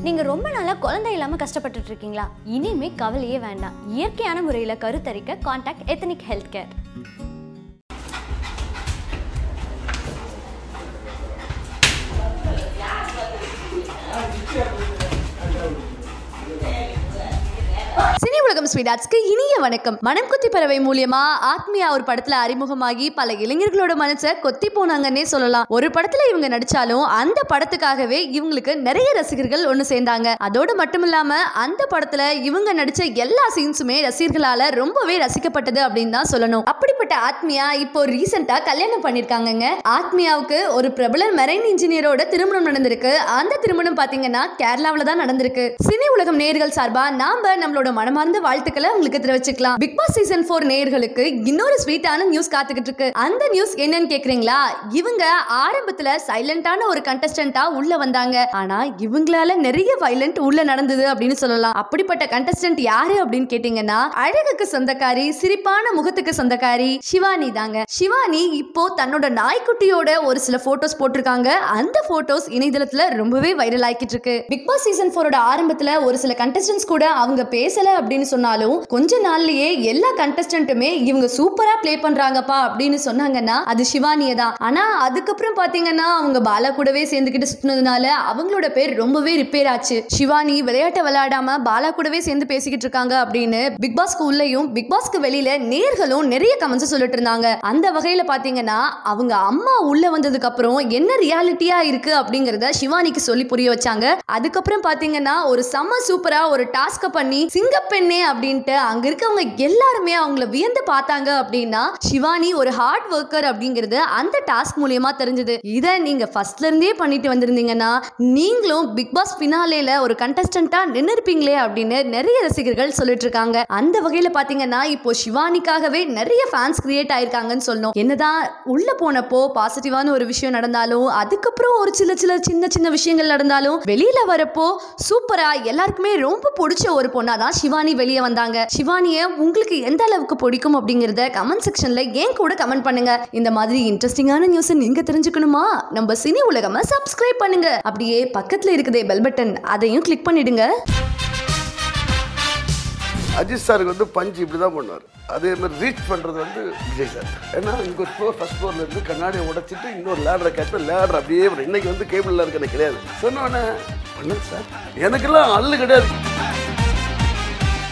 நீங்க ரொம்ப நாளா குழந்தை இல்லாம கஷ்டப்பட்டுட்டு இருக்கீங்களா இனிமே கவலையே வேண்டாம் இயற்கையான முறையில கருத்தரிக்க contact ethnic health care Cini Ulagam ஸ்வீடாட்ஸ்க்கு இனிய வணக்கம் மனம் கொத்தி பறவை மூலியமா ஆத்மியா ஒரு படத்துல அறிமுகமாகி பல இளைஞர்களோட மனசை கொத்தி போனாங்கன்னே சொல்லலாம் ஒரு படத்துல இவங்க நடிச்சாலும் அந்த படத்துக்காகவே இவங்களுக்கு நிறைய ரசிகர்கள் ஒண்ணு சேர்ந்தாங்க அதோடு மட்டும் இல்லாம அந்த படத்துல இவங்க நடிச்ச எல்லா சீன்ஸுமே ரசிகர்களால ரொம்பவே ரசிக்கப்பட்டது அப்படின்னு தான் சொல்லணும் அப்படிப்பட்ட ஆத்மியா இப்போ ரீசெண்டா கல்யாணம் பண்ணிருக்காங்கங்க ஆத்மியாவுக்கு ஒரு பிரபல மெரைன் இன்ஜினியரோட திருமணம் நடந்திருக்கு அந்த திருமணம் பாத்தீங்கன்னா கேரளாவில் தான் நடந்திருக்கு சினி உலகம் நேர்கள் சார்பா நாம நம்மளோட மனமார்ந்த வாழ்த்துக்களை உங்களுக்கு தெரிவிச்சுக்கலாம் பிக் பாஸ் சீசன் போர் நேர்களுக்கு இன்னொரு ஸ்வீட்டான நியூஸ் காத்துக்கிட்டு இருக்கு அந்த நியூஸ் என்னன்னு கேக்குறீங்களா இவங்க ஆரம்பத்துல சைலண்டான ஒரு கண்டஸ்டன்டா உள்ள வந்தாங்க ஆனா இவங்களால நிறைய வைலண்ட் உள்ள நடந்தது அப்படின்னு சொல்லலாம் அப்படிப்பட்ட கண்டஸ்டன்ட் யாரு அப்படின்னு கேட்டீங்கன்னா அழகுக்கு சொந்தக்காரி சிரிப்பான முகத்துக்கு சொந்தக்காரி சிவானி தாங்க சிவானி இப்போ தன்னோட நாய்க்குட்டியோட ஒரு சில போட்டோஸ் போட்டிருக்காங்க அந்த போட்டோஸ் இணையதளத்துல ரொம்பவே வைரல் ஆகிட்டு இருக்கு பிக் பாஸ் சீசன் போரோட ஆரம்பத்துல ஒரு சில கண்டஸ்டன்ஸ் கூட அவங்க பேசல அப்படின்னு சொன்னாலும் கொஞ்ச நாள்லயே எல்லா கண்டஸ்டன்ட்டுமே இவங்க சூப்பரா ப்ளே பண்றாங்கப்பா அப்படின்னு சொன்னாங்கன்னா அது சிவானியை தான் ஆனா அதுக்கப்புறம் பாத்தீங்கன்னா அவங்க பாலா கூடவே சேர்ந்துக்கிட்டு சுத்தினதுனால அவங்களோட பேர் ரொம்பவே ரிப்பேர் ஆச்சு சிவானி விளையாட்டை விளையாடாம பாலா கூடவே சேர்ந்து பேசிக்கிட்டு இருக்காங்க அப்படின்னு பிக் பாஸ்க்கு உள்ளேயும் பிக் பாஸ்க்கு வெளியில நேர்களும் நிறைய கமெண்ட்ஸ் சொல்லிட்டு இருந்தாங்க அந்த வகையில பாத்தீங்கன்னா அவங்க அம்மா உள்ள வந்ததுக்கு அப்புறம் என்ன ரியாலிட்டியா இருக்கு அப்படிங்கறத சிவானிக்கு சொல்லி புரிய வச்சாங்க அதுக்கப்புறம் பாத்தீங்கன்னா ஒரு செம்ம சூப்பரா ஒரு டாஸ்க பண்ணி சிங்கப்பெண்ணே அப்படின்ட்டு அங்க இருக்கவங்க எல்லாருமே அவங்கள வியந்து பார்த்தாங்க அப்படின்னா சிவானி ஒரு ஹார்ட் ஒர்க்கர் அப்படிங்கிறது அந்த டாஸ்க் மூலியமா தெரிஞ்சது இதை நீங்க ஃபர்ஸ்ட்ல இருந்தே பண்ணிட்டு வந்திருந்தீங்கன்னா நீங்களும் பிக் பாஸ் பினாலேல ஒரு கண்டஸ்டண்டா நின்று இருப்பீங்களே அப்படின்னு நிறைய ரசிகர்கள் சொல்லிட்டு இருக்காங்க அந்த வகையில பாத்தீங்கன்னா இப்போ சிவானிக்காகவே நிறைய ஃபேன்ஸ் கிரியேட் ஆயிருக்காங்கன்னு சொல்லணும் என்னதான் உள்ள போனப்போ பாசிட்டிவான ஒரு விஷயம் நடந்தாலும் அதுக்கப்புறம் ஒரு சில சில சின்ன சின்ன விஷயங்கள் நடந்தாலும் வெளியில வரப்போ சூப்பரா எல்லாருக்குமே ரொம்ப பிடிச்ச ஒரு பொண்ணா தான் சிவானி வெளியே வந்தாங்க சிவானிய உங்களுக்கு எந்த அளவுக்கு பிடிக்கும் அப்படிங்கறத கமெண்ட் செக்ஷன்ல ஏன் கூட கமெண்ட் பண்ணுங்க இந்த மாதிரி இன்ட்ரெஸ்டிங்கான நியூஸ் நீங்க தெரிஞ்சுக்கணுமா நம்ம சினி உலகம சப்ஸ்கிரைப் பண்ணுங்க அப்படியே பக்கத்துல இருக்குதே பெல் பட்டன் அதையும் கிளிக் பண்ணிடுங்க அஜித் சாருக்கு வந்து பஞ்ச் இப்படி தான் பண்ணுவார் அதே மாதிரி ரீச் பண்ணுறது வந்து விஜய் சார் ஏன்னா இங்கே ஒரு ஃப்ளோர் ஃபஸ்ட் ஃப்ளோரில் இருந்து கண்ணாடியை உடைச்சிட்டு இன்னொரு லேடரை கேட்டு லேடர் அப்படியே வரும். இன்னைக்கு வந்து கேபிளில் இருக்கிறது கிடையாது சொன்னோடனே பண்ணுங்க சார் எனக்கெல்லாம் அல்லு கிடையாது